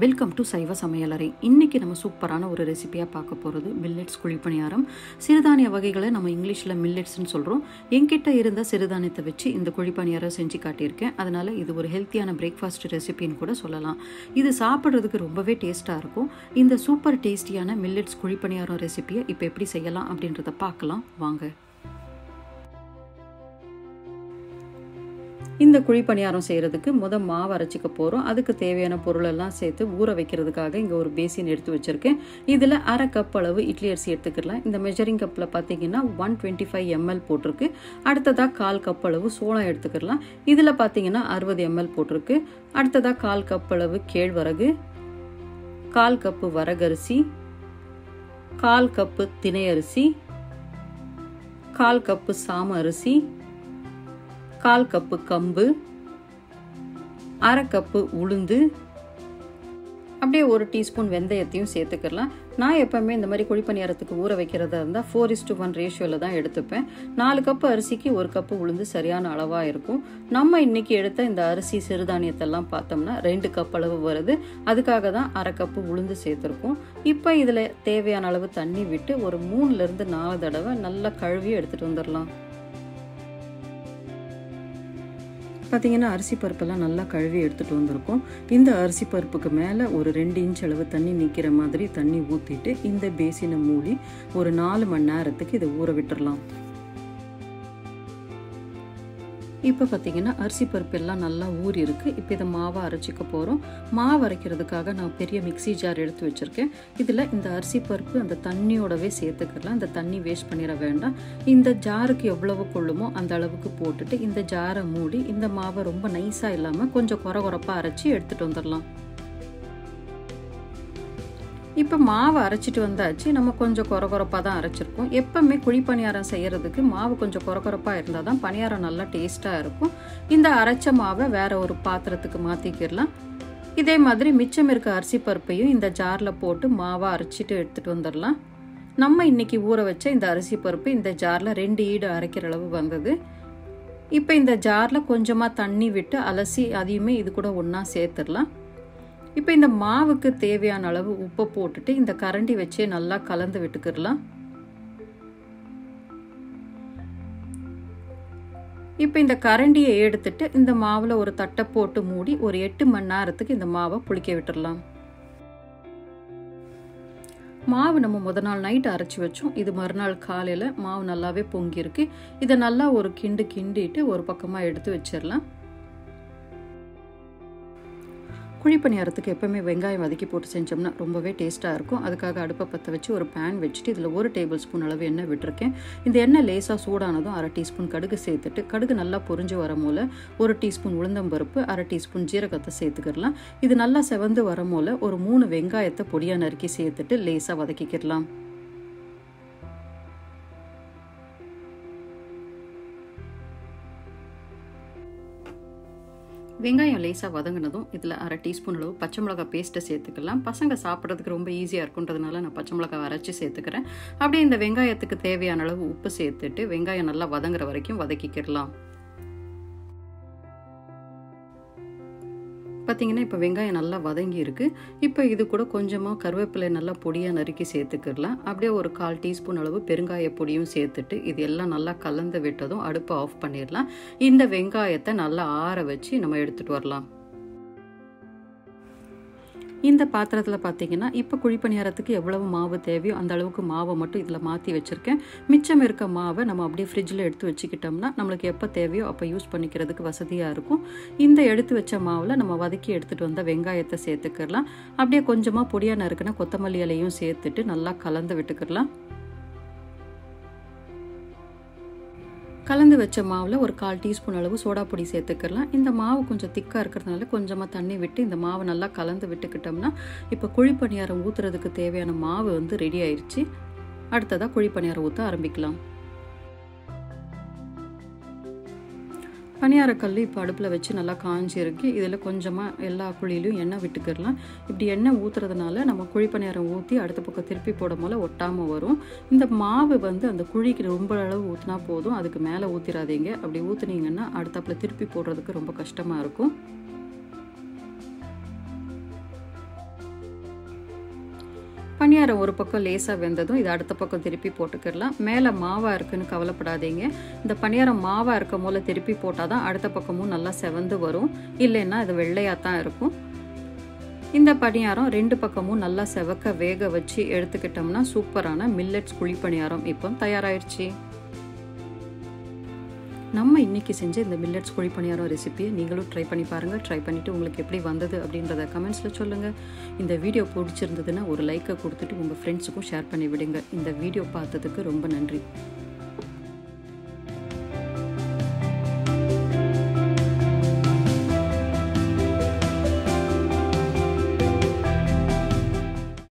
welcome to சைவ சமையலறை இன்னைக்கு நம்ம சூப்பரான ஒரு ரெசிபியாக பார்க்க போகிறது மில்லட்ஸ் குழிப்பணியாரம் சிறுதானிய வகைகளை நம்ம இங்கிலீஷில் மில்லட்ஸ்னு சொல்கிறோம் என்கிட்ட இருந்த சிறுதானியத்தை வச்சு இந்த குழிப்பணியாரம் செஞ்சு காட்டியிருக்கேன் அதனால் இது ஒரு ஹெல்த்தியான பிரேக்ஃபாஸ்ட் ரெசிபின்னு கூட சொல்லலாம் இது சாப்பிட்றதுக்கு ரொம்பவே டேஸ்ட்டாக இருக்கும் இந்த சூப்பர் டேஸ்டியான மில்லட்ஸ் குழிப்பணியாரம் ரெசிபியை இப்போ எப்படி செய்யலாம் அப்படின்றத பார்க்கலாம் வாங்க இந்த குழி பணியாரம் செய்கிறதுக்கு முத மாவு அரைச்சிக்க போகிறோம் அதுக்கு தேவையான பொருளெல்லாம் சேர்த்து ஊற வைக்கிறதுக்காக இங்கே ஒரு பேசின் எடுத்து வச்சுருக்கேன் இதில் அரை கப் அளவு இட்லி அரிசி எடுத்துக்கலாம் இந்த மெஷரிங் கப்பில் பார்த்தீங்கன்னா ஒன் டுவெண்ட்டி ஃபைவ் எம்எல் போட்டிருக்கு அடுத்ததாக கால் கப் அளவு சோளம் எடுத்துக்கலாம் இதில் பார்த்தீங்கன்னா அறுபது எம்எல் போட்டிருக்கு அடுத்ததாக கால் கப் அளவு கேழ்வரகு கால் கப்பு வரகரிசி கால் கப்பு தினை அரிசி கால் கப்பு சாம அரிசி கால் கப்பு கம்பு அரை கப்பு உளுந்து அப்படியே ஒரு டீஸ்பூன் வெந்தயத்தையும் சேர்த்துக்கலாம் நான் எப்போவுமே இந்த மாதிரி குழிப்பணியாரத்துக்கு ஊற வைக்கிறதா இருந்தால் ஃபோர் இஸ் டு ஒன் ரேஷியோவில் தான் எடுத்துப்பேன் நாலு கப்பு அரிசிக்கு ஒரு கப்பு உளுந்து சரியான அளவாக இருக்கும் நம்ம இன்னைக்கு எடுத்த இந்த அரிசி சிறுதானியத்தெல்லாம் பார்த்தோம்னா ரெண்டு கப் அளவு வருது அதுக்காக தான் அரை கப்பு உளுந்து சேர்த்துருக்கோம் இப்போ இதில் தேவையான அளவு தண்ணி விட்டு ஒரு மூணுலேருந்து நாலு தடவை நல்லா கழுவி எடுத்துகிட்டு வந்துடலாம் பார்த்தீங்கன்னா அரிசி பருப்பெல்லாம் நல்லா கழுவி எடுத்துகிட்டு வந்திருக்கோம் இந்த அரிசி பருப்புக்கு மேலே ஒரு ரெண்டு இன்ச் அளவு தண்ணி நிற்கிற மாதிரி தண்ணி ஊற்றிட்டு இந்த பேசினை மூடி ஒரு நாலு மணி நேரத்துக்கு இதை ஊற விட்டுடலாம் இப்போ பார்த்தீங்கன்னா அரிசி பருப்பு எல்லாம் நல்லா ஊறி இருக்கு இப்போ இதை மாவை அரைச்சிக்க போகிறோம் மாவு அரைக்கிறதுக்காக நான் பெரிய மிக்சி ஜார் எடுத்து வச்சுருக்கேன் இதில் இந்த அரிசி பருப்பு அந்த தண்ணியோடவே சேர்த்துக்கலாம் இந்த தண்ணி வேஸ்ட் பண்ணிட வேண்டாம் இந்த ஜாருக்கு எவ்வளவு கொள்ளுமோ அந்த அளவுக்கு போட்டுட்டு இந்த ஜாரை மூடி இந்த மாவை ரொம்ப நைஸாக இல்லாமல் கொஞ்சம் குறை குறைப்பாக அரைச்சி எடுத்துகிட்டு வந்துடலாம் இப்போ மாவு அரைச்சிட்டு வந்தாச்சு நம்ம கொஞ்சம் குறை குறைப்பாக தான் அரைச்சிருக்கோம் எப்பவுமே குழி பணியாரம் செய்கிறதுக்கு மாவு கொஞ்சம் குறை குறைப்பாக இருந்தால் தான் பணியாரம் நல்லா டேஸ்ட்டாக இருக்கும் இந்த அரைச்ச மாவை வேற ஒரு பாத்திரத்துக்கு மாற்றிக்கிடலாம் இதே மாதிரி மிச்சம் இருக்க அரிசி பருப்பையும் இந்த ஜாரில் போட்டு மாவை அரைச்சிட்டு எடுத்துகிட்டு வந்துடலாம் நம்ம இன்னைக்கு ஊற வச்ச இந்த அரிசி பருப்பு இந்த ஜாரில் ரெண்டு ஈடு அரைக்கிற அளவு வந்தது இப்போ இந்த ஜாரில் கொஞ்சமாக தண்ணி விட்டு அலசி அதையுமே இது கூட ஒன்றா சேர்த்துடலாம் இப்போ இந்த மாவுக்கு தேவையான அளவு உப்பை போட்டுட்டு இந்த கரண்டி வச்சே நல்லா கலந்து விட்டுக்கிடலாம் இப்போ இந்த கரண்டியை எடுத்துட்டு இந்த மாவில் ஒரு தட்டை போட்டு மூடி ஒரு எட்டு மணி நேரத்துக்கு இந்த மாவை புளிக்க விட்டுடலாம் மாவு நம்ம முத நாள் நைட் அரைச்சி வச்சோம் இது மறுநாள் காலையில் மாவு நல்லாவே பொங்கியிருக்கு இதை நல்லா ஒரு கிண்டு கிண்டிட்டு ஒரு பக்கமாக எடுத்து வச்சிடலாம் குழிப்பணியாரத்துக்கு எப்போவுமே வெங்காயம் வதக்கி போட்டு செஞ்சோம்னா ரொம்பவே டேஸ்ட்டாக இருக்கும் அதுக்காக அடுப்பை பற்ற வச்சு ஒரு பேன் வச்சுட்டு இதில் ஒரு டேபிள் ஸ்பூன் அளவு எண்ணெய் விட்டுருக்கேன் இந்த எண்ணெய் லேசாக சூடானதும் அரை டீஸ்பூன் கடுகு சேர்த்துட்டு கடுகு நல்லா பொரிஞ்சு வரமோல ஒரு டீஸ்பூன் உளுந்தம்பருப்பு அரை டீஸ்பூன் ஜீரகத்தை சேர்த்துக்கிடலாம் இது நல்லா செவந்து வரமோல ஒரு மூணு வெங்காயத்தை பொடியாக நறுக்கி சேர்த்துட்டு லேசாக வதக்கிக்கிடலாம் வெங்காயம் லேசாக வதங்கினதும் இதில் அரை டீஸ்பூன் அளவு பச்சை மிளகா பேஸ்ட்டை சேர்த்துக்கலாம் பசங்க சாப்பிட்றதுக்கு ரொம்ப ஈஸியாக இருக்குன்றதுனால நான் பச்சை மிளகா அரைச்சி சேர்த்துக்கிறேன் அப்படியே இந்த வெங்காயத்துக்கு தேவையான அளவு உப்பு சேர்த்துட்டு வெங்காயம் நல்லா வதங்குற வரைக்கும் வதக்கிக்கிடலாம் பார்த்தீங்கன்னா இப்போ வெங்காயம் நல்லா வதங்கி இருக்கு இப்போ இது கூட கொஞ்சமாக கருவேப்பிலை நல்லா பொடியாக நறுக்கி சேர்த்துக்கிடலாம் அப்படியே ஒரு கால் டீஸ்பூன் அளவு பெருங்காய பொடியும் சேர்த்துட்டு இது எல்லாம் நல்லா கலந்து விட்டதும் அடுப்பை ஆஃப் பண்ணிடலாம் இந்த வெங்காயத்தை நல்லா ஆற வச்சு நம்ம எடுத்துகிட்டு வரலாம் இந்த பாத்திரத்தில் பார்த்தீங்கன்னா இப்போ குழிப்பணியாரத்துக்கு எவ்வளவு மாவு தேவையோ அந்த அளவுக்கு மாவை மட்டும் இதில் மாற்றி வச்சுருக்கேன் மிச்சம் இருக்க மாவை நம்ம அப்படியே ஃப்ரிட்ஜில் எடுத்து வச்சுக்கிட்டோம்னா நம்மளுக்கு எப்போ தேவையோ அப்போ யூஸ் பண்ணிக்கிறதுக்கு வசதியாக இருக்கும் இந்த எடுத்து வச்ச மாவில் நம்ம வதக்கி எடுத்துகிட்டு வந்த வெங்காயத்தை சேர்த்துக்கிடலாம் அப்படியே கொஞ்சமாக பொடியாக நறுக்குனா கொத்தமல்லி இலையும் சேர்த்துட்டு நல்லா கலந்து விட்டுக்கிடலாம் கலந்து வச்ச மாவில் ஒரு கால் டீஸ்பூன் அளவு சோடா பொடி சேர்த்துக்கலாம் இந்த மாவு கொஞ்சம் திக்காக இருக்கிறதுனால கொஞ்சமாக தண்ணி விட்டு இந்த மாவை நல்லா கலந்து விட்டுக்கிட்டோம்னா இப்போ குழிப்பணியாரம் ஊற்றுறதுக்கு தேவையான மாவு வந்து ரெடி ஆயிடுச்சு அடுத்ததாக குழிப்பணியாரம் ஊற்ற ஆரம்பிக்கலாம் பணியாரக்கல் இப்போ அடுப்பில் வச்சு நல்லா காஞ்சி இருக்கு இதில் கொஞ்சமாக எல்லா குழியிலையும் எண்ணெய் விட்டுக்கிடலாம் இப்படி எண்ணெய் ஊற்றுறதுனால நம்ம குழி பணியாரம் ஊற்றி அடுத்த பக்கம் திருப்பி போடும் போல ஒட்டாமல் வரும் இந்த மாவு வந்து அந்த குழிக்கு ரொம்ப அளவு ஊற்றினா போதும் அதுக்கு மேலே ஊற்றிடாதீங்க அப்படி ஊற்றுனீங்கன்னா அடுத்தாப்புல திருப்பி போடுறதுக்கு ரொம்ப கஷ்டமாக இருக்கும் பணியாரம் ஒரு பக்கம் லேசாக வெந்ததும் இது அடுத்த பக்கம் திருப்பி போட்டுக்கிடலாம் மேலே மாவாக இருக்குன்னு கவலைப்படாதீங்க இந்த பணியாரம் மாவாக இருக்கும் போல திருப்பி போட்டால் தான் அடுத்த பக்கமும் நல்லா செவந்து வரும் இல்லைன்னா அது வெள்ளையாக தான் இருக்கும் இந்த பணியாரம் ரெண்டு பக்கமும் நல்லா செவக்க வேக வச்சு எடுத்துக்கிட்டோம்னா சூப்பரான மில்லட்ஸ் குழி பணியாரம் இப்போ தயாராகிடுச்சு நம்ம இன்னைக்கு செஞ்ச இந்த மில்லட்ஸ் குழி பணியாரம் ரெசிபியை நீங்களும் ட்ரை பண்ணி பாருங்கள் ட்ரை பண்ணிவிட்டு உங்களுக்கு எப்படி வந்தது அப்படின்றத கமெண்ட்ஸில் சொல்லுங்கள் இந்த வீடியோ பிடிச்சிருந்ததுன்னா ஒரு லைக்கை கொடுத்துட்டு உங்கள் ஃப்ரெண்ட்ஸுக்கும் ஷேர் பண்ணி விடுங்க இந்த வீடியோ பார்த்ததுக்கு ரொம்ப நன்றி